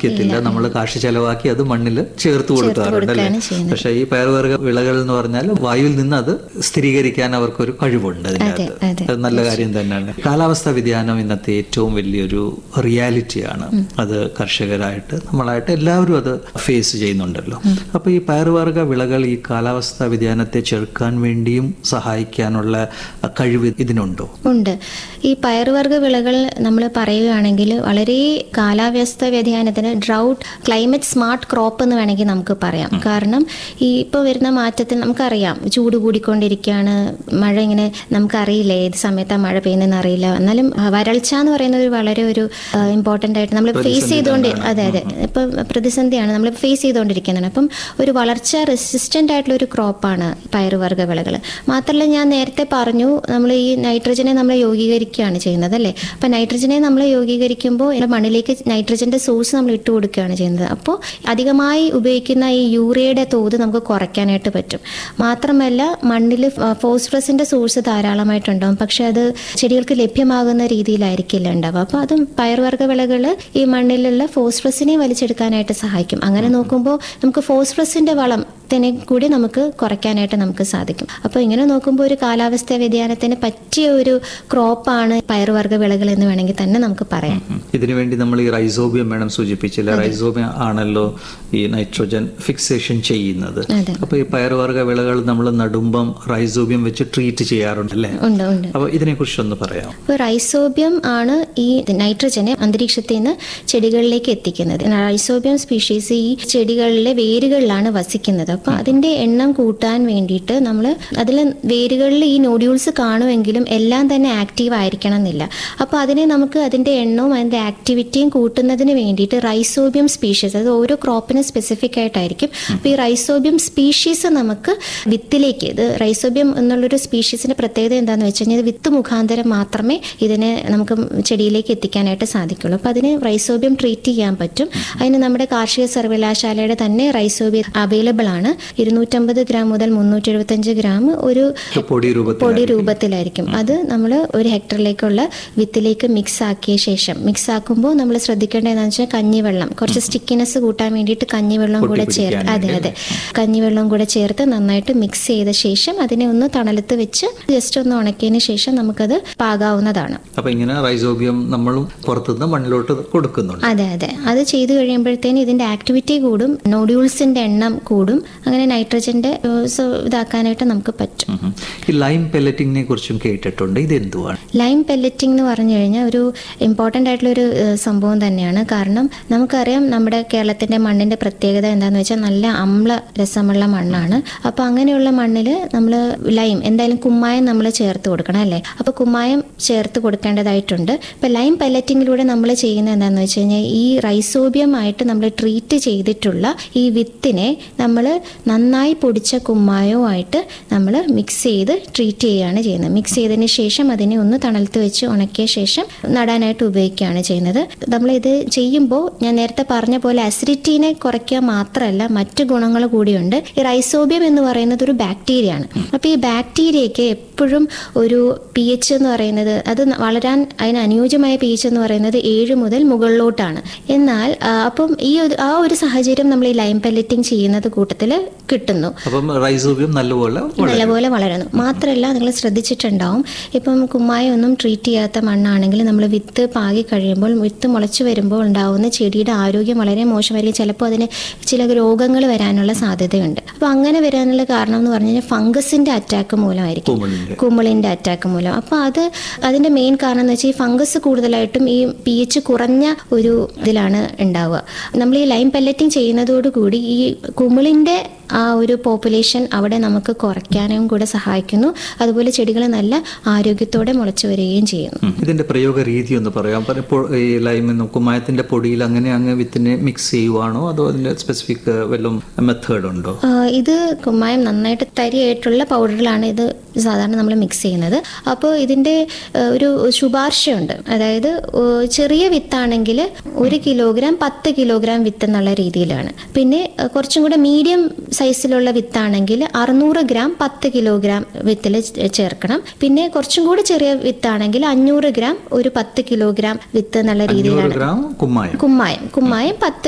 ഉപയോഗിക്കത്തില്ല നമ്മൾ കാശ് ചെലവാക്കി അത് മണ്ണിൽ ചേർത്ത് കൊടുക്കാറുണ്ട് അല്ലേ കൊടുക്കുകയാണ് ചെയ്യുന്നത്. പക്ഷേ ഈ പയറുവർഗ വിളകൾ എന്ന് പറഞ്ഞാൽ വായുവിൽ നിന്ന് അത് സ്ഥിരീകരിക്കാൻ അവർക്കൊരു കഴിവുണ്ട് അതിനകത്ത് അതെ. അത് നല്ല കാര്യം തന്നെയാണ് കാലാവസ്ഥാ വ്യതിയാനം ഇന്നത്തെ ഏറ്റവും വലിയൊരു റിയാലിറ്റിയാണ് അത് കർഷകരായിട്ട് നമ്മളായിട്ട് എല്ലാവരും അത് ഫേസ് ചെയ്യുന്നുണ്ടല്ലോ അപ്പൊ ഈ പയറുവർഗ വിളകൾ ഈ കാലാവസ്ഥാ വ്യതിയാനത്തെ ചെറുക്കാൻ വേണ്ടിയും സഹായിക്കാനുള്ള കഴിവ് ഇതിനുണ്ടോ ഉണ്ട് ഈ പയറുവർഗ്ഗ വിളകൾ നമ്മൾ പറയുകയാണെങ്കിൽ വളരെ കാലാവസ്ഥ വ്യതിയാനത്തിന് ഡ്രൗട്ട് ക്ലൈമറ്റ് സ്മാർട്ട് ക്രോപ്പ് എന്ന് വേണമെങ്കിൽ നമുക്ക് പറയാം കാരണം ഈ ഇപ്പോൾ വരുന്ന മാറ്റത്തിൽ നമുക്കറിയാം ചൂട് കൂടിക്കൊണ്ടിരിക്കുകയാണ് മഴ ഇങ്ങനെ നമുക്കറിയില്ല ഏത് സമയത്താണ് മഴ പെയ്യുന്നതെന്ന് അറിയില്ല എന്നാലും ആ, വരൾച്ച എന്ന് പറയുന്ന ഒരു വളരെ ഒരു ഇമ്പോർട്ടൻ്റ് ആയിട്ട് നമ്മൾ ഫേസ് ചെയ്തുകൊണ്ട് അതെ അതെ ഇപ്പം പ്രതിസന്ധിയാണ് നമ്മൾ ഫേസ് ചെയ്തുകൊണ്ടിരിക്കുന്നതാണ് അപ്പം ഒരു വളർച്ച റെസിസ്റ്റൻ്റ് ആയിട്ടുള്ള ഒരു ക്രോപ്പാണ് പയറുവർഗ്ഗ വിളകൾ മാത്രമല്ല ഞാൻ നേരത്തെ പറഞ്ഞു നമ്മൾ ഈ നൈട്രജനെ നമ്മൾ യോഗീകരിക്കുകയാണ് ചെയ്യുന്നത് അല്ലേ അപ്പം നൈട്രജനെ നമ്മൾ യോഗീകരിക്കുമ്പോൾ ഈ മണ്ണിലേക്ക് നൈട്രജൻ്റെ സോഴ്സ് നമ്മൾ ഇട്ട് കൊടുക്കുകയാണ് ചെയ്യുന്നത് അപ്പോൾ അധികമായി ഉപയോഗിക്കുന്ന ഈ യൂറിയയുടെ തോത് നമുക്ക് കുറയ്ക്കാനായിട്ട് പറ്റും മാത്രമല്ല മണ്ണിൽ ഫോസ്ഫറസിൻ്റെ സോഴ്സ് ധാരാളമായിട്ടുണ്ടാവും പക്ഷെ അത് ചെടികൾക്ക് ലഭ്യമാകുന്ന രീതിയിലായിരിക്കില്ല ഉണ്ടാവുക അപ്പോൾ അതും പയർവർഗ്ഗ വിളകൾ ഈ മണ്ണിലുള്ള ഫോസ്ഫറസിനെ വലിച്ചെടുക്കാനായിട്ട് സഹായിക്കും അങ്ങനെ നോക്കുമ്പോൾ നമുക്ക് ഫോസ്ഫറസിൻ്റെ വളം ത്തിനെ കൂടി നമുക്ക് കുറയ്ക്കാനായിട്ട് നമുക്ക് സാധിക്കും അപ്പോൾ ഇങ്ങനെ നോക്കുമ്പോൾ ഒരു കാലാവസ്ഥാ വ്യതിയാനത്തിന് പറ്റിയ ഒരു ക്രോപ്പാണ് പയറുവർഗ്ഗ വിളകൾ എന്ന് വേണമെങ്കിൽ തന്നെ നമുക്ക് പറയാം ഇതിനു വേണ്ടി നമ്മൾ ഈ റൈസോബിയം വേണം സൂചിപ്പിച്ചില്ല റൈസോബിയം ആണല്ലോ ഈ നൈട്രോജൻ ഫിക്സേഷൻ ചെയ്യുന്നത് അതെ. അപ്പൊ ഈ പയറുവർഗ വിളകൾ നമ്മൾ നടുമ്പം റൈസോബിയം വെച്ച് ട്രീറ്റ് ചെയ്യാറുണ്ടല്ലേ ഉണ്ട് ഉണ്ട് അപ്പൊ ഇതിനെ കുറിച്ചൊന്ന് പറയാം അപ്പോൾ റൈസോബിയം ആണ് ഈ നൈട്രജനെ അന്തരീക്ഷത്തിൽ നിന്ന് ചെടികളിലേക്ക് എത്തിക്കുന്നത് റൈസോബിയം സ്പീഷീസ് ഈ ചെടികളിലെ വേരുകളിലാണ് വസിക്കുന്നത് അപ്പോൾ അതിന്റെ എണ്ണം കൂട്ടാൻ വേണ്ടിയിട്ട് നമ്മൾ അതിൽ വേരുകളിൽ ഈ നോഡ്യൂൾസ് കാണുമെങ്കിലും എല്ലാം തന്നെ ആക്റ്റീവ് ആയിരിക്കണം എന്നില്ല അപ്പോൾ അതിനെ നമുക്ക് അതിന്റെ എണ്ണവും അതിന്റെ ആക്ടിവിറ്റിയും കൂട്ടുന്നതിന് വേണ്ടിയിട്ട് റൈസോബിയം സ്പീഷീസ് അത് ഓരോ ക്രോപ്പിന് സ്പെസിഫിക് ആയിട്ടായിരിക്കും അപ്പോൾ ഈ റൈസോബിയം സ്പീഷീസ് നമുക്ക് വിത്തിലേക്ക് ഇത് റൈസോബിയം എന്നുള്ളൊരു സ്പീഷീസിന്റെ പ്രത്യേകത എന്താണെന്ന് വെച്ച് കഴിഞ്ഞാൽ ഇത് വിത്ത് മുഖാന്തരം മാത്രമേ ഇതിനെ നമുക്ക് ചെടിയിലേക്ക് എത്തിക്കാനായിട്ട് സാധിക്കുള്ളൂ അപ്പോൾ അതിന് റൈസോബിയം ട്രീറ്റ് ചെയ്യാൻ പറ്റും അതിന് നമ്മുടെ കാർഷിക സർവകലാശാലയുടെ തന്നെ റൈസോബിയം അവൈലബിൾ ആണ് ഇരുന്നൂറ്റമ്പത് ഗ്രാം മുതൽ മുന്നൂറ്റി എഴുപത്തഞ്ച് ഗ്രാം ഒരു പൊടി രൂപത്തിൽ പൊടി രൂപത്തിലായിരിക്കും അത് നമ്മൾ ഒരു ഹെക്ടറിലേക്കുള്ള വിത്തിലേക്ക് മിക്സ് ആക്കിയ ശേഷം മിക്സ് ആക്കുമ്പോൾ നമ്മൾ ശ്രദ്ധിക്കേണ്ടത് എന്താണെന്ന് വെച്ചാൽ കഞ്ഞിവെള്ളം കുറച്ച് സ്റ്റിക്കിനെസ് കൂട്ടാൻ വേണ്ടിയിട്ട് കഞ്ഞിവെള്ളം കൂടെ ചേർത്ത് അതെ അതെ കഞ്ഞിവെള്ളം കൂടെ ചേർത്ത് നന്നായിട്ട് മിക്സ് ചെയ്ത ശേഷം അതിനെ ഒന്ന് തണലത്ത് വെച്ച് ജസ്റ്റ് ഒന്ന് ഉണക്കിയതിന് ശേഷം നമുക്കത് പാകാവുന്നതാണ് അപ്പൊ ഇങ്ങനെ റൈസോബിയം നമ്മളും പുറത്തുനിന്ന് മണ്ണിലോട്ട് കൊടുക്കുന്നുണ്ട് അതെ അതെ അത് ചെയ്തു കഴിയുമ്പോഴത്തേന് ഇതിന്റെ ആക്ടിവിറ്റി കൂടും നോഡ്യൂൾസിന്റെ എണ്ണം കൂടും അങ്ങനെ നൈട്രജന്റെ ഏഹ്, ഇതാക്കാനായിട്ട് നമുക്ക് പറ്റും ഉം. ഈ ലൈം പെല്ലറ്റിങ്ങിനെ കുറിച്ചും കേട്ടിട്ടുണ്ട് ഇത് എന്തുവാണ് ലൈം പെല്ലറ്റിംഗ് എന്ന് പറഞ്ഞു കഴിഞ്ഞാൽ ഒരു ഇമ്പോർട്ടൻ്റ് ആയിട്ടുള്ള ഒരു ഏഹ്, സംഭവം തന്നെയാണ് കാരണം നമുക്കറിയാം നമ്മുടെ കേരളത്തിന്റെ മണ്ണിന്റെ പ്രത്യേകത എന്താണെന്ന് വെച്ചാൽ നല്ല അമ്ല രസമുള്ള മണ്ണാണ് അപ്പോൾ അങ്ങനെയുള്ള മണ്ണിൽ നമ്മൾ ലൈം എന്തായാലും കുമ്മായം നമ്മൾ ചേർത്ത് കൊടുക്കണം അല്ലേ അപ്പോൾ കുമ്മായം ചേർത്ത് കൊടുക്കേണ്ടതായിട്ടുണ്ട് ഇപ്പോൾ ലൈം പെല്ലറ്റിങ്ങിലൂടെ നമ്മൾ ചെയ്യുന്നത് എന്താണെന്ന് വെച്ച് കഴിഞ്ഞാൽ ഈ റൈസോബിയം ആയിട്ട് നമ്മൾ ട്രീറ്റ് ചെയ്തിട്ടുള്ള ഈ വിത്തിനെ നമ്മൾ നന്നായി പൊടിച്ച കുമ്മായവുമായിട്ട് നമ്മൾ മിക്സ് ചെയ്ത് ട്രീറ്റ് ചെയ്യുകയാണ് ചെയ്യുന്നത് മിക്സ് ചെയ്തതിന് ശേഷം അതിനെ ഒന്ന് തണലത്ത് വെച്ച് ഉണക്കിയ ശേഷം നടാനായിട്ട് ഉപയോഗിക്കുകയാണ് ചെയ്യുന്നത് നമ്മളിത് ചെയ്യുമ്പോൾ ഞാൻ നേരത്തെ പറഞ്ഞ പോലെ അസിഡിറ്റീനെ കുറയ്ക്കുക മാത്രമല്ല മറ്റു ഗുണങ്ങൾ കൂടിയുണ്ട് ഈ റൈസോബിയം എന്ന് പറയുന്നത് ഒരു ബാക്ടീരിയ ആണ് അപ്പോൾ ഈ ബാക്ടീരിയയ്ക്ക് എപ്പോഴും ഒരു പി എച്ച് എന്ന് പറയുന്നത് അത് വളരാൻ അതിന് അനുയോജ്യമായ പി എച്ച് എന്ന് പറയുന്നത് ഏഴ് മുതൽ മുകളിലോട്ടാണ് എന്നാൽ ആ, അപ്പം ഈ ഒരു ആ ഒരു സാഹചര്യം നമ്മൾ ഈ ലൈം പെല്ലറ്റിംഗ് ചെയ്യുന്നത് കൂട്ടത്തിൽ കിട്ടുന്നു അപ്പം റൈസോബിയം നല്ലപോലെ വളരും. നല്ലപോലെ വളരുന്നു മാത്രമല്ല നിങ്ങൾ ശ്രദ്ധിച്ചിട്ടുണ്ടാവും ഇപ്പം കുമ്മായം ഒന്നും ട്രീറ്റ് ചെയ്യാത്ത മണ്ണാണെങ്കിൽ നമ്മൾ വിത്ത് പാകി കഴിയുമ്പോൾ വിത്ത് മുളച്ചു വരുമ്പോൾ ഉണ്ടാവുന്ന ചെടിയുടെ ആരോഗ്യം വളരെ മോശമായിരിക്കും ചിലപ്പോൾ അതിന് ചില രോഗങ്ങൾ വരാനുള്ള സാധ്യതയുണ്ട് അപ്പോൾ അങ്ങനെ വരാനുള്ള കാരണം എന്ന് പറഞ്ഞു കഴിഞ്ഞാൽ ഫംഗസിന്റെ അറ്റാക്ക് മൂലമായിരിക്കും കുമിളിന്റെ. കുമിളിന്റെ അറ്റാക്ക് മൂലം അപ്പോൾ അത് അതിന്റെ മെയിൻ കാരണം എന്ന് വെച്ചാൽ ഈ ഫംഗസ് കൂടുതലായിട്ടും ഈ പി എച്ച് കുറഞ്ഞ ഒരു ഇതിലാണ് ഉണ്ടാവുക നമ്മൾ ഈ ലൈം പെല്ലറ്റിംഗ് ചെയ്യുന്നതോടുകൂടി ഈ കുമിളിന്റെ ആ ഒരു പോപ്പുലേഷൻ അവിടെ നമുക്ക് കുറയ്ക്കാനും കൂടെ സഹായിക്കുന്നു അതുപോലെ ചെടികൾ നല്ല ആരോഗ്യത്തോടെ മുളച്ചു വരികയും ചെയ്യുന്നു ഉം. ഇതിന്റെ പ്രയോഗ രീതി ഒന്ന് പറയാം പലപ്പോൾ ഈ ലൈം കുമ്മായത്തിന്റെ പൊടിയിൽ അങ്ങനെ അങ്ങ് വിത്തിനെ മിക്സ് ചെയ്യുവാണോ അതോ അതിന്റെ സ്പെസിഫിക് വല്ലതും മെത്തേഡ് ഉണ്ടോ ആ, ഇത് കുമ്മായം നന്നായിട്ട് തരിയായിട്ടുള്ള പൗഡറിലാണ് ഇത് സാധാരണ നമ്മൾ മിക്സ് ചെയ്യുന്നത് അപ്പോൾ ഇതിൻ്റെ ആ, ഒരു ശുപാർശയുണ്ട് അതായത് ഓ, ചെറിയ വിത്താണെങ്കിൽ ഒരു കിലോഗ്രാം പത്ത് കിലോഗ്രാം വിത്ത് എന്നുള്ള രീതിയിലാണ് പിന്നെ ആ, കുറച്ചും കൂടെ മീഡിയം സൈസിലുള്ള വിത്താണെങ്കിൽ അറുന്നൂറ് ഗ്രാം പത്ത് കിലോഗ്രാം വിത്തിൽ ചേർക്കണം പിന്നെ കുറച്ചും കൂടി ചെറിയ വിത്താണെങ്കിൽ അഞ്ഞൂറ് ഗ്രാം ഒരു പത്ത് കിലോഗ്രാം വിത്ത് എന്നുള്ള രീതിയിലാണ് അഞ്ഞൂറ് ഗ്രാം കുമ്മായം കുമ്മായം കുമ്മായം പത്ത്